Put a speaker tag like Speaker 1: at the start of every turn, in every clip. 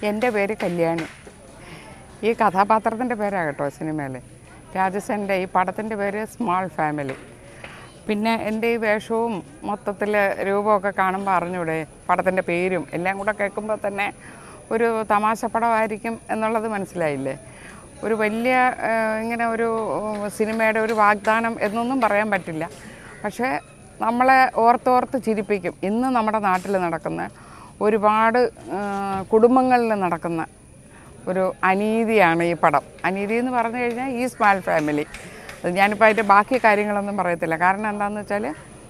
Speaker 1: എൻ്റെ പേര് കല്യാണി ഈ കഥാപാത്രത്തിൻ്റെ പേരാണ് കേട്ടോ സിനിമയിൽ രാജസേൻ്റെ ഈ പടത്തിൻ്റെ പേര് സ്മാൾ ഫാമിലി പിന്നെ എൻ്റെ ഈ വേഷവും മൊത്തത്തിൽ രൂപമൊക്കെ കാണുമ്പോൾ അറിഞ്ഞൂടെ പടത്തിൻ്റെ പേരും എല്ലാം കൂടെ കേൾക്കുമ്പോൾ തന്നെ ഒരു തമാശ പടമായിരിക്കും എന്നുള്ളത് മനസ്സിലായില്ലേ ഒരു വലിയ ആ, ഇങ്ങനെ ഒരു ഉം, സിനിമയുടെ ഒരു വാഗ്ദാനം എന്നൊന്നും പറയാൻ പറ്റില്ല പക്ഷേ നമ്മളെ ഓർത്തോർത്ത് ചിരിപ്പിക്കും ഇന്ന് നമ്മുടെ നാട്ടിൽ നടക്കുന്ന ഒരുപാട് ആ, കുടുംബങ്ങളിൽ നടക്കുന്ന ഒരു അനീതിയാണ് ഈ പടം അനീതി എന്ന് പറഞ്ഞു കഴിഞ്ഞാൽ ഈ സ്മാൾ ഫാമിലി അത് ഞാനിപ്പോൾ അതിൻ്റെ ബാക്കി കാര്യങ്ങളൊന്നും പറയത്തില്ല കാരണം എന്താണെന്ന് വെച്ചാൽ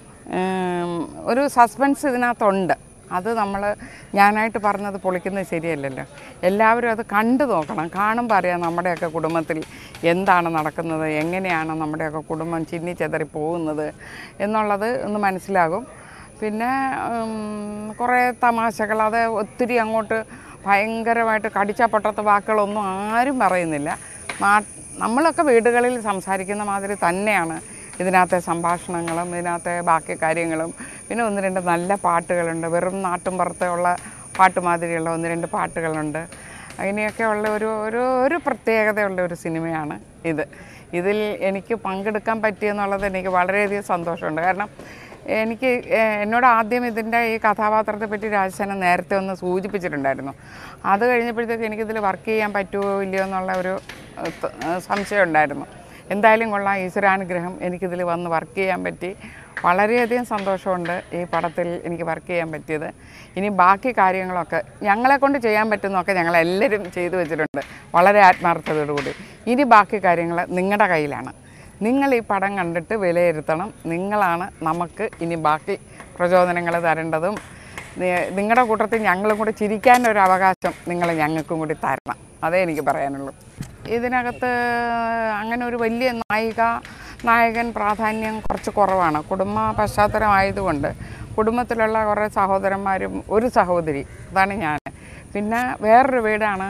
Speaker 1: ഉം, ഒരു സസ്പെൻസ് ഇതിനകത്തുണ്ട് അത് നമ്മൾ ഞാനായിട്ട് പറഞ്ഞത് പൊളിക്കുന്നത് ശരിയല്ലല്ലോ എല്ലാവരും അത് കണ്ടു നോക്കണം കാണുമ്പോൾ അറിയാം നമ്മുടെയൊക്കെ കുടുംബത്തിൽ എന്താണ് നടക്കുന്നത് എങ്ങനെയാണ് നമ്മുടെയൊക്കെ കുടുംബം ചിന്നി ചെതറി പോകുന്നത് എന്നുള്ളത് ഒന്ന് മനസ്സിലാകും പിന്നെ ഉം, കുറേ തമാശകൾ അത് ഒത്തിരി അങ്ങോട്ട് ഭയങ്കരമായിട്ട് കടിച്ച പൊട്ടത്ത വാക്കുകളൊന്നും ആരും പറയുന്നില്ല നാ നമ്മളൊക്കെ വീടുകളിൽ സംസാരിക്കുന്ന മാതിരി തന്നെയാണ് ഇതിനകത്തെ സംഭാഷണങ്ങളും ഇതിനകത്തെ ബാക്കി കാര്യങ്ങളും പിന്നെ ഒന്ന് രണ്ട് നല്ല പാട്ടുകളുണ്ട് വെറും നാട്ടും പുറത്തുള്ള പാട്ട് മാതിരിയുള്ള ഒന്ന് രണ്ട് പാട്ടുകളുണ്ട് അങ്ങനെയൊക്കെ ഉള്ള ഒരു ഒരു ഒരു പ്രത്യേകതയുള്ള ഒരു സിനിമയാണ് ഇത് ഇതിൽ എനിക്ക് പങ്കെടുക്കാൻ പറ്റിയെന്നുള്ളത് എനിക്ക് വളരെയധികം സന്തോഷമുണ്ട് കാരണം എനിക്ക് ഏഹ്, എന്നോട് ആദ്യം ഇതിൻ്റെ ഈ കഥാപാത്രത്തെ പറ്റി രാജസേന നേരത്തെ ഒന്ന് സൂചിപ്പിച്ചിട്ടുണ്ടായിരുന്നു അത് കഴിഞ്ഞപ്പോഴത്തേക്ക് എനിക്കിതിൽ വർക്ക് ചെയ്യാൻ പറ്റുമോ ഇല്ലയോ എന്നുള്ള ഒരു ഏഹ്, ത- ഏഹ്, സംശയം ഉണ്ടായിരുന്നു എന്തായാലും കൊള്ളാം ഈശ്വരാനുഗ്രഹം എനിക്കിതിൽ വന്ന് വർക്ക് ചെയ്യാൻ പറ്റി വളരെയധികം സന്തോഷമുണ്ട് ഈ പടത്തിൽ എനിക്ക് വർക്ക് ചെയ്യാൻ പറ്റിയത് ഇനി ബാക്കി കാര്യങ്ങളൊക്കെ ഞങ്ങളെ കൊണ്ട് ചെയ്യാൻ പറ്റുന്നതൊക്കെ ഞങ്ങളെല്ലാവരും ചെയ്തു വെച്ചിട്ടുണ്ട് വളരെ ആത്മാർത്ഥതയോടുകൂടി ഇനി ബാക്കി കാര്യങ്ങൾ നിങ്ങളുടെ കയ്യിലാണ് നിങ്ങൾ ഈ പടം കണ്ടിട്ട് വിലയിരുത്തണം നിങ്ങളാണ് നമുക്ക് ഇനി ബാക്കി പ്രചോദനങ്ങൾ തരേണ്ടതും നി- നിങ്ങളുടെ കൂട്ടത്തിൽ ഞങ്ങളും കൂടി ചിരിക്കാനൊരു അവകാശം നിങ്ങൾ ഞങ്ങൾക്കും കൂടി തരണം അതേ എനിക്ക് പറയാനുള്ളൂ ഇതിനകത്ത് അങ്ങനെ ഒരു വലിയ നായിക നായകൻ പ്രാധാന്യം കുറച്ച് കുറവാണ് കുടുംബ പശ്ചാത്തലമായതുകൊണ്ട് കുടുംബത്തിലുള്ള കുറേ സഹോദരന്മാരും ഒരു സഹോദരി അതാണ് ഞാൻ പിന്നെ വേറൊരു വീടാണ്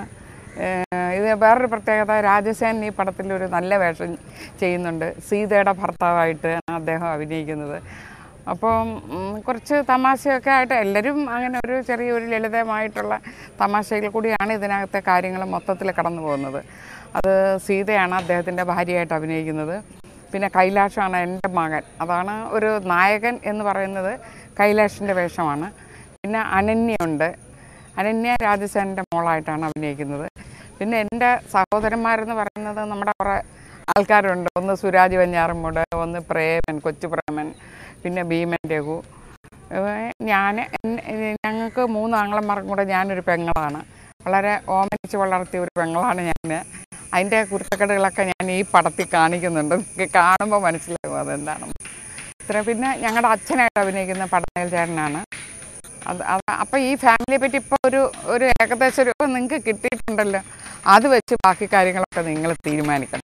Speaker 1: ഏഹ് ഇത് വേറൊരു പ്രത്യേകത രാജസേൻ ഈ പടത്തിൽ ഒരു നല്ല വേഷം ചെയ്യുന്നുണ്ട് സീതയുടെ ഭർത്താവായിട്ട് അദ്ദേഹം അഭിനയിക്കുന്നത് അപ്പം ഉം, കുറച്ച് തമാശയൊക്കെ ആയിട്ട് എല്ലാവരും അങ്ങനെ ഒരു ചെറിയൊരു ലളിതമായിട്ടുള്ള തമാശയിൽ കൂടിയാണ് ഇതിനകത്തെ കാര്യങ്ങൾ മൊത്തത്തിൽ കടന്നു പോകുന്നത് അത് സീതയാണ് അദ്ദേഹത്തിൻ്റെ ഭാര്യയായിട്ട് അഭിനയിക്കുന്നത് പിന്നെ കൈലാഷാണ് എൻ്റെ മകൻ അതാണ് ഒരു നായകൻ എന്ന് പറയുന്നത് കൈലാഷിൻ്റെ വേഷമാണ് പിന്നെ അനന്യയുണ്ട് അനന്യ രാജസേനൻ്റെ മോളായിട്ടാണ് അഭിനയിക്കുന്നത് പിന്നെ എൻ്റെ സഹോദരന്മാരെന്ന് പറയുന്നത് നമ്മുടെ കുറേ ആൾക്കാരുണ്ട് ഒന്ന് സുരാജ് വഞ്ഞാറമ്മൂട് ഒന്ന് പ്രേമൻ കൊച്ചു പ്രേമൻ പിന്നെ ഭീമൻ രഘു ഏഹ് ഞാൻ എന്നെ- ഞങ്ങൾക്ക് മൂന്ന് ആങ്ങളന്മാർക്കും കൂടെ ഞാനൊരു പെങ്ങളാണ് വളരെ ഓമനിച്ച് വളർത്തിയ ഒരു പെങ്ങളാണ് ഞാൻ അതിൻ്റെ കുരുത്തക്കേടുകളൊക്കെ ഞാൻ ഈ പടത്തിൽ കാണിക്കുന്നുണ്ട് നിങ്ങൾക്ക് കാണുമ്പോൾ മനസ്സിലാകും അതെന്താണെന്ന് ഇത്ര പിന്നെ ഞങ്ങളുടെ അച്ഛനായിട്ട് അഭിനയിക്കുന്ന പടനേൽ ചേട്ടനാണ് അത് അത് അപ്പോൾ ഈ ഫാമിലിയെ പറ്റി ഇപ്പോൾ ഒരു ഒരു ഏകദേശം ഒരു നിങ്ങൾക്ക് കിട്ടിയിട്ടുണ്ടല്ലോ അത് വെച്ച് ബാക്കി കാര്യങ്ങളൊക്കെ നിങ്ങൾ തീരുമാനിക്കണം